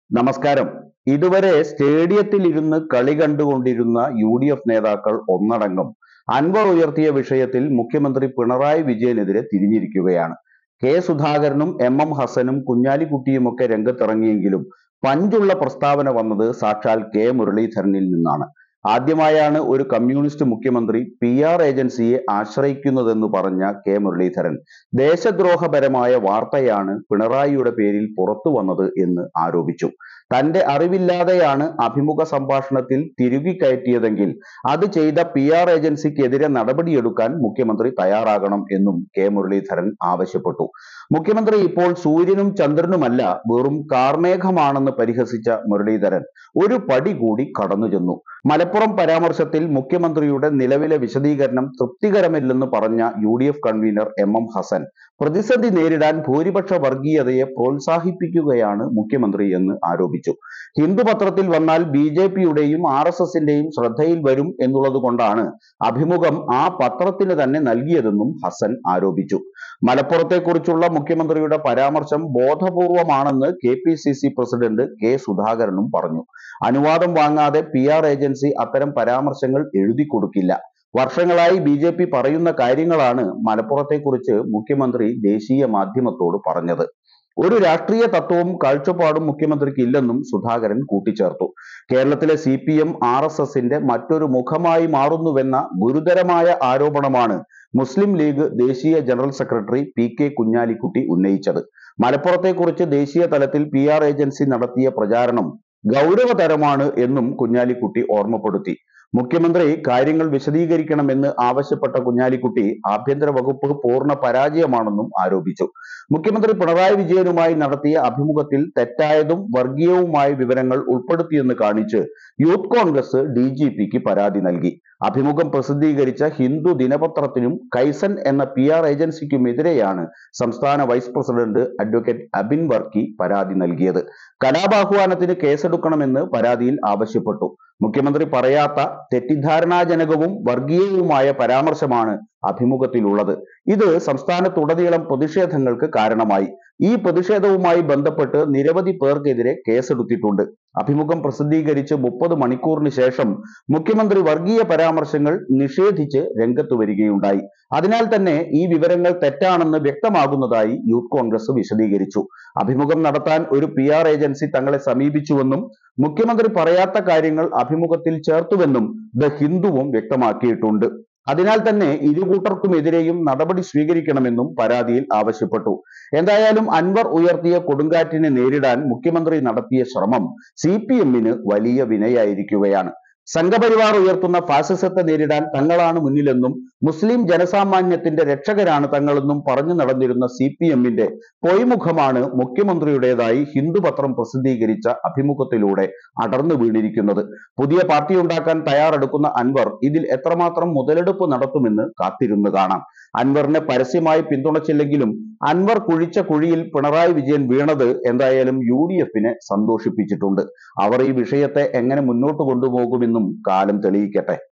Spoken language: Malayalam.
നമസ്കാരം ഇതുവരെ സ്റ്റേഡിയത്തിൽ ഇരുന്ന് കളി കണ്ടുകൊണ്ടിരുന്ന യു ഡി എഫ് നേതാക്കൾ ഒന്നടങ്കം അൻവർ ഉയർത്തിയ വിഷയത്തിൽ മുഖ്യമന്ത്രി പിണറായി വിജയനെതിരെ തിരിഞ്ഞിരിക്കുകയാണ് കെ സുധാകരനും എം എം ഹസനും കുഞ്ഞാലിക്കുട്ടിയുമൊക്കെ രംഗത്തിറങ്ങിയെങ്കിലും പഞ്ചുള്ള പ്രസ്താവന വന്നത് സാക്ഷാൽ കെ മുരളീധരനിൽ നിന്നാണ് ആദ്യമായാണ് ഒരു കമ്മ്യൂണിസ്റ്റ് മുഖ്യമന്ത്രി പി ആർ ഏജൻസിയെ ആശ്രയിക്കുന്നതെന്ന് പറഞ്ഞ കെ മുരളീധരൻ ദേശദ്രോഹപരമായ വാർത്തയാണ് പിണറായിയുടെ പേരിൽ പുറത്തു വന്നത് എന്ന് ആരോപിച്ചു തന്റെ അറിവില്ലാതെയാണ് അഭിമുഖ സംഭാഷണത്തിൽ തിരുകി കയറ്റിയതെങ്കിൽ അത് ചെയ്ത പി ആർ ഏജൻസിക്കെതിരെ നടപടിയെടുക്കാൻ മുഖ്യമന്ത്രി തയ്യാറാകണം എന്നും കെ മുരളീധരൻ ആവശ്യപ്പെട്ടു മുഖ്യമന്ത്രി ഇപ്പോൾ സൂര്യനും ചന്ദ്രനുമല്ല വെറും കാർമേഘമാണെന്ന് പരിഹസിച്ച മുരളീധരൻ ഒരു പടി കൂടി കടന്നു ചെന്നു മലപ്പുറം പരാമർശത്തിൽ മുഖ്യമന്ത്രിയുടെ നിലവിലെ വിശദീകരണം തൃപ്തികരമല്ലെന്ന് പറഞ്ഞ U D F convener M M Hassan പ്രതിസന്ധി നേരിടാൻ ഭൂരിപക്ഷ വർഗീയതയെ പ്രോത്സാഹിപ്പിക്കുകയാണ് മുഖ്യമന്ത്രി എന്ന് ആരോപിച്ചു ഹിന്ദു പത്രത്തിൽ വന്നാൽ ബി ജെ പിയുടെയും ആർ എസ് എസിന്റെയും ശ്രദ്ധയിൽ വരും എന്നുള്ളത് കൊണ്ടാണ് അഭിമുഖം ആ പത്രത്തിന് തന്നെ നൽകിയതെന്നും ഹസൻ ആരോപിച്ചു മലപ്പുറത്തെക്കുറിച്ചുള്ള മുഖ്യമന്ത്രിയുടെ പരാമർശം ബോധപൂർവമാണെന്ന് K P C C president K സുധാകരനും പറഞ്ഞു അനുവാദം വാങ്ങാതെ പി ആർ ഏജൻസി അത്തരം പരാമർശങ്ങൾ എഴുതി കൊടുക്കില്ല വർഷങ്ങളായി ബി ജെ പി പറയുന്ന കാര്യങ്ങളാണ് മലപ്പുറത്തെക്കുറിച്ച് മുഖ്യമന്ത്രി ദേശീയ മാധ്യമത്തോട് പറഞ്ഞത് ഒരു രാഷ്ട്രീയ തത്വവും കാഴ്ചപ്പാടും മുഖ്യമന്ത്രിക്ക് ഇല്ലെന്നും സുധാകരൻ കൂട്ടിച്ചേർത്തു കേരളത്തിലെ C P M R S എസിന്റെ മറ്റൊരു മുഖമായി മാറുന്നുവെന്ന ഗുരുതരമായ ആരോപണമാണ് മുസ്ലിം ലീഗ് ദേശീയ general secretary P K Kunhalikutty ഉന്നയിച്ചത് മലപ്പുറത്തെക്കുറിച്ച് ദേശീയ തലത്തിൽ പി ആർ ഏജൻസി നടത്തിയ പ്രചാരണം ഗൗരവതരമാണ് എന്നും കുഞ്ഞാലിക്കുട്ടി ഓർമ്മപ്പെടുത്തി മുഖ്യമന്ത്രി കാര്യങ്ങൾ വിശദീകരിക്കണമെന്ന് ആവശ്യപ്പെട്ട കുഞ്ഞാലിക്കുട്ടി ആഭ്യന്തര വകുപ്പ് പൂർണ്ണ പരാജയമാണെന്നും ആരോപിച്ചു മുഖ്യമന്ത്രി പിണറായി വിജയനുമായി നടത്തിയ അഭിമുഖത്തിൽ തെറ്റായതും വർഗീയവുമായ വിവരങ്ങൾ ഉൾപ്പെടുത്തിയെന്ന് കാണിച്ച് യൂത്ത് കോൺഗ്രസ് ഡി ജി പിക്ക് പരാതി നൽകി അഭിമുഖം പ്രസിദ്ധീകരിച്ച ഹിന്ദു ദിനപത്രത്തിനും കൈസൻ എന്ന പി ആർ ഏജൻസിക്കുമെതിരെയാണ് സംസ്ഥാന vice president advocate Abin Varkey പരാതി നൽകിയത് കലാപാഹ്വാനത്തിന് കേസെടുക്കണമെന്ന് പരാതിയിൽ ആവശ്യപ്പെട്ടു മുഖ്യമന്ത്രി പറയാത്ത തെറ്റിദ്ധാരണാജനകവും വർഗീയവുമായ പരാമർശമാണ് അഭിമുഖത്തിലുള്ളത് ഇത് സംസ്ഥാനത്തുടനീളം പ്രതിഷേധങ്ങൾക്ക് കാരണമായി ഈ പ്രതിഷേധവുമായി ബന്ധപ്പെട്ട് നിരവധി പേർക്കെതിരെ കേസെടുത്തിട്ടുണ്ട് അഭിമുഖം പ്രസിദ്ധീകരിച്ച് മുപ്പത് മണിക്കൂറിന് ശേഷം മുഖ്യമന്ത്രി വർഗീയ പരാമർശങ്ങൾ നിഷേധിച്ച് രംഗത്ത് വരികയുണ്ടായി അതിനാൽ തന്നെ ഈ വിവരങ്ങൾ തെറ്റാണെന്ന് വ്യക്തമാകുന്നതായി യൂത്ത് കോൺഗ്രസ് വിശദീകരിച്ചു അഭിമുഖം നടത്താൻ ഒരു പി ആർ ഏജൻസി തങ്ങളെ സമീപിച്ചുവെന്നും മുഖ്യമന്ത്രി പറയാത്ത കാര്യങ്ങൾ അഭിമുഖത്തിൽ ചേർത്തുവെന്നും ദ ഹിന്ദുവും വ്യക്തമാക്കിയിട്ടുണ്ട് അതിനാൽ തന്നെ ഇരുകൂട്ടർക്കുമെതിരെയും നടപടി സ്വീകരിക്കണമെന്നും പരാതിയിൽ ആവശ്യപ്പെട്ടു എന്തായാലും അൻവർ ഉയർത്തിയ കൊടുങ്കാറ്റിനെ നേരിടാൻ മുഖ്യമന്ത്രി നടത്തിയ ശ്രമം സി പി എമ്മിന് വലിയ വിനയായിരിക്കുകയാണ് സംഘപരിവാർ ഉയർത്തുന്ന ഫാസിസത്തെ നേരിടാൻ തങ്ങളാണ് മുന്നിലെന്നും മുസ്ലിം ജനസാമാന്യത്തിന്റെ രക്ഷകരാണ് തങ്ങളെന്നും പറഞ്ഞു നടന്നിരുന്ന സി പി എമ്മിന്റെ പൊയ്മുഖമാണ് മുഖ്യമന്ത്രിയുടേതായി ഹിന്ദു പത്രം പ്രസിദ്ധീകരിച്ച അഭിമുഖത്തിലൂടെ അടർന്നു വീണിരിക്കുന്നത് പുതിയ പാർട്ടി ഉണ്ടാക്കാൻ തയ്യാറെടുക്കുന്ന അൻവർ ഇതിൽ എത്രമാത്രം മുതലെടുപ്പ് നടത്തുമെന്ന് കാത്തിരുന്ന് കാണാം അൻവറിനെ പരസ്യമായി പിന്തുണച്ചില്ലെങ്കിലും അൻവർ കുഴിച്ച കുഴിയിൽ പിണറായി വിജയൻ വീണത് എന്തായാലും യു ഡി എഫിനെ സന്തോഷിപ്പിച്ചിട്ടുണ്ട് അവർ ഈ വിഷയത്തെ എങ്ങനെ മുന്നോട്ട് കൊണ്ടുപോകുമെന്നും കാലം തെളിയിക്കട്ടെ